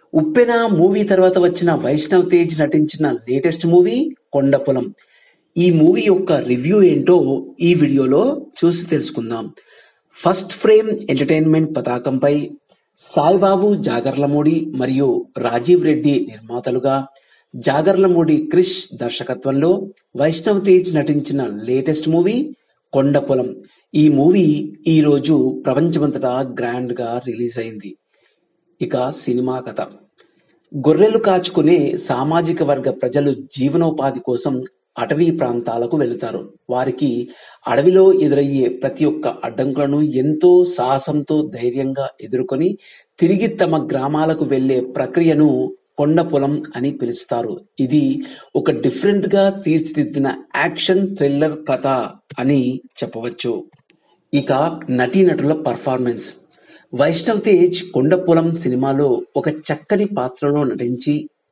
ఉప్పెన movie తర్వాత వచ్చిన వైష్ణవ్ తేజ్ నటించిన లేటెస్ట్ మూవీ కొండపొలం ఈ మూవీ యొక్క రివ్యూ ఏంటో ఈ వీడియోలో చూసి తెలుసుకుందాం ఫస్ట్ ఫ్రేమ్ ఎంటర్టైన్మెంట్ పతాకంపై సాయిబాబు జాగర్లమూడి మరియు రాజీవ్ రెడ్డి నిర్మాతలుగా జాగర్లమూడి క్రిష్ దర్శకత్వంలో వైష్ణవ్ తేజ్ నటించిన లేటెస్ట్ మూవీ కొండపొలం ఈ మూవీ ఈ రోజు ప్రపంచమంతటా గ్రాండ్ గా రిలీజ్ అయింది ఇక సినిమా కథ గొర్రెలు కాచుకునే సామాజిక వర్గ ప్రజలు జీవనోపాధి కోసం అటవీ ప్రాంతాలకు వెళుతారు వారికి అడవిలో ఎదురయ్యే ప్రతి ఒక్క అడ్డంకులను ఎంతో సాహసంతో ధైర్యంగా ఎదుర్కొని తిరిగి తమ గ్రామాలకు వెళ్లే ప్రక్రియను కొండ పొలం అని పిలుస్తారు ఇది ఒక డిఫరెంట్ గా తీర్చిదిద్దిన యాక్షన్ థ్రిల్లర్ కథ అని చెప్పవచ్చు ఇక నటీనటుల పర్ఫార్మెన్స్ వైష్ణవ్ తేజ్ కొండపొలం సినిమాలో ఒక చక్కని పాత్రలో నటించి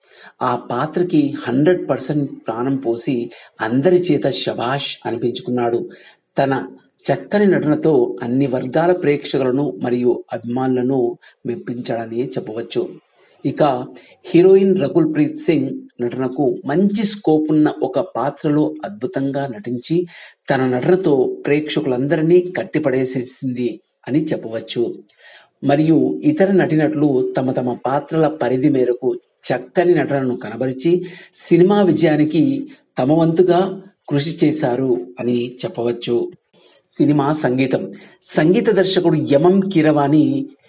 ఆ పాత్రకి హండ్రెడ్ పర్సెంట్ ప్రాణం పోసి అందరి చేత శబాష్ అనిపించుకున్నాడు తన చక్కని నటనతో అన్ని వర్గాల ప్రేక్షకులను మరియు అభిమానులను మెప్పించాడని చెప్పవచ్చు ఇక హీరోయిన్ రకుల్ ప్రీత్ సింగ్ నటనకు మంచి స్కోప్ ఉన్న ఒక పాత్రలో అద్భుతంగా నటించి తన నటనతో ప్రేక్షకులందరినీ కట్టిపడేసేసింది అని చెప్పవచ్చు మరియు ఇతర నటినటులు తమ తమ పాత్రల పరిధి మేరకు చక్కని నటనను కనబరిచి సినిమా విజయానికి తమ వంతుగా కృషి చేశారు అని చెప్పవచ్చు సినిమా సంగీతం సంగీత దర్శకుడు యమం కిరవాణి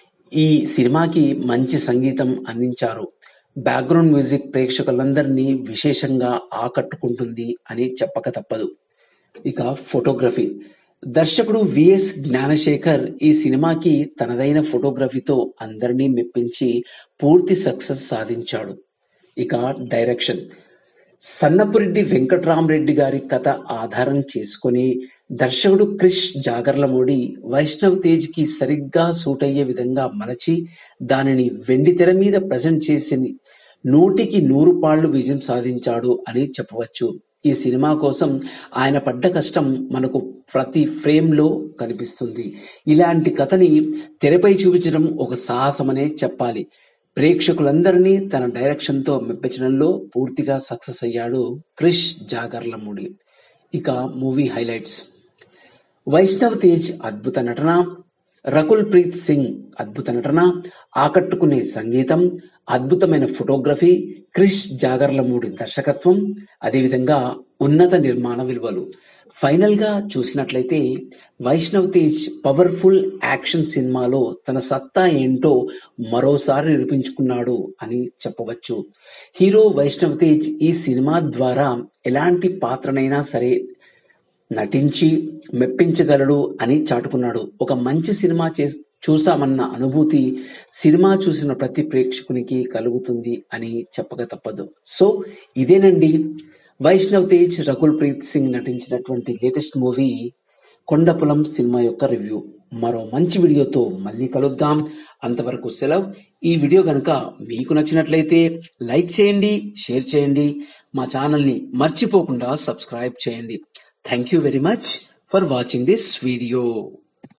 ఈ సినిమాకి మంచి సంగీతం అందించారు బ్యాక్గ్రౌండ్ మ్యూజిక్ ప్రేక్షకులందరినీ విశేషంగా ఆకట్టుకుంటుంది అని చెప్పక తప్పదు ఇక ఫోటోగ్రఫీ దర్శకుడు విఎస్ జ్ఞానశేఖర్ ఈ సినిమాకి తనదైన ఫోటోగ్రఫీతో అందరినీ మెప్పించి పూర్తి సక్సెస్ సాధించాడు ఇక డైరెక్షన్ సన్నపురెడ్డి వెంకట్రామరెడ్డి గారి కథ ఆధారం చేసుకొని దర్శకుడు క్రిష్ జాగర్లమూడి వైష్ణవ్ తేజ్ కి సరిగ్గా సూట్ అయ్యే విధంగా మలచి దానిని వెండి తెర మీద ప్రజెంట్ చేసి నూటికి నూరు పాళ్లు విజయం సాధించాడు అని చెప్పవచ్చు ఈ సినిమా కోసం ఆయన పడ్డ కష్టం మనకు ప్రతి ఫ్రేమ్ లో కనిపిస్తుంది ఇలాంటి కథని తెరపై చూపించడం ఒక సాహసమనే చెప్పాలి ప్రేక్షకులందరినీ తన డైరెక్షన్ తో మెప్పించడంలో పూర్తిగా సక్సెస్ అయ్యాడు క్రిష్ జాగర్లమూడి ఇక మూవీ హైలైట్స్ వైష్ణవ్ తేజ్ అద్భుత నటన రకుల్ ప్రీత్ సింగ్ అద్భుత నటన ఆకట్టుకునే సంగీతం అద్భుతమైన ఫోటోగ్రఫీ క్రిష్ జాగర్లమూడి దర్శకత్వం అదేవిధంగా ఉన్నత నిర్మాణ విలువలు ఫైనల్ గా చూసినట్లయితే వైష్ణవ్ తేజ్ పవర్ఫుల్ యాక్షన్ సినిమాలో తన సత్తా ఏంటో మరోసారి నిరూపించుకున్నాడు అని చెప్పవచ్చు హీరో వైష్ణవ్ తేజ్ ఈ సినిమా ద్వారా ఎలాంటి పాత్రనైనా సరే నటించి మెప్పించగలడు అని చాటుకున్నాడు ఒక మంచి సినిమా చే చూసామన్న అనుభూతి సినిమా చూసిన ప్రతి ప్రేక్షకునికి కలుగుతుంది అని చెప్పక తప్పదు సో ఇదేనండి వైష్ణవ్ తేజ్ రకుల్ ప్రీత్ సింగ్ నటించినటువంటి లేటెస్ట్ మూవీ కొండపులం సినిమా యొక్క రివ్యూ మరో మంచి వీడియోతో మళ్ళీ కలుద్దాం అంతవరకు సెలవు ఈ వీడియో కనుక మీకు నచ్చినట్లయితే లైక్ చేయండి షేర్ చేయండి మా ఛానల్ని మర్చిపోకుండా సబ్స్క్రైబ్ చేయండి thank you very much for watching this video